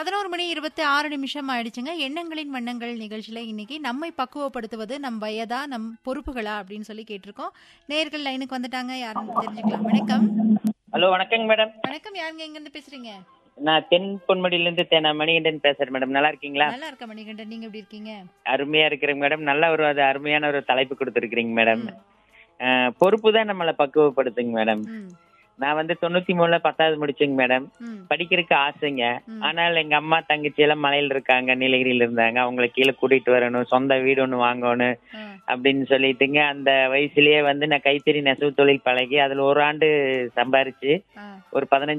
பதினோரு மணி இருபத்தி ஆறு நிமிஷம் ஆயிடுச்சுங்க எண்ணங்களின் வண்ணங்கள் நிகழ்ச்சியில இன்னைக்கு நம்மை பக்குவப்படுத்துவது நம் வயதா நம் பொறுப்புகளா அப்படின்னு சொல்லி கேட்டிருக்கோம் நேர்கள் லைனுக்கு வந்துட்டாங்க யாருன்னு தெரிஞ்சுக்கலாம் வணக்கம் ஹலோ வணக்கங்க மேடம் வணக்கம் யாருங்க எங்க இருந்து பேசுறீங்க நான் தென் பொன்முடியில இருந்து தேனா மணிகண்டன் பேசுறேன் மேடம் நல்லா இருக்கீங்களா நல்லா இருக்க மணிகண்டன் நீங்க எப்படி இருக்கீங்க அருமையா இருக்கிறேங்க மேடம் நல்ல ஒரு அது அருமையான ஒரு தலைப்பு கொடுத்துருக்கீங்க மேடம் ம், பொறுப்பு தான் நம்மளை பக்குவப்படுத்துங்க மேடம் ம், நான் வந்து தொண்ணூத்தி மூணுல பத்தாவது முடிச்சேங்க மேடம் ம், படிக்கிறதுக்கு ஆசைங்க ம். ஆனால் எங்க அம்மா தங்கச்சி எல்லாம் மலையில இருக்காங்க நீலகிரியில இருந்தாங்க அவங்கள கீழே கூட்டிட்டு வரணும் சொந்த வீடு ஒண்ணு வாங்கணும் ஆ, அப்படின்னு சொல்லிட்டுங்க அந்த வயசுலயே வந்து நான் கைத்தறி நெசவு தொழில் பழகி அதுல ஒரு ஆண்டு சம்பாரிச்சு ஆ. ஒரு பதினஞ்சு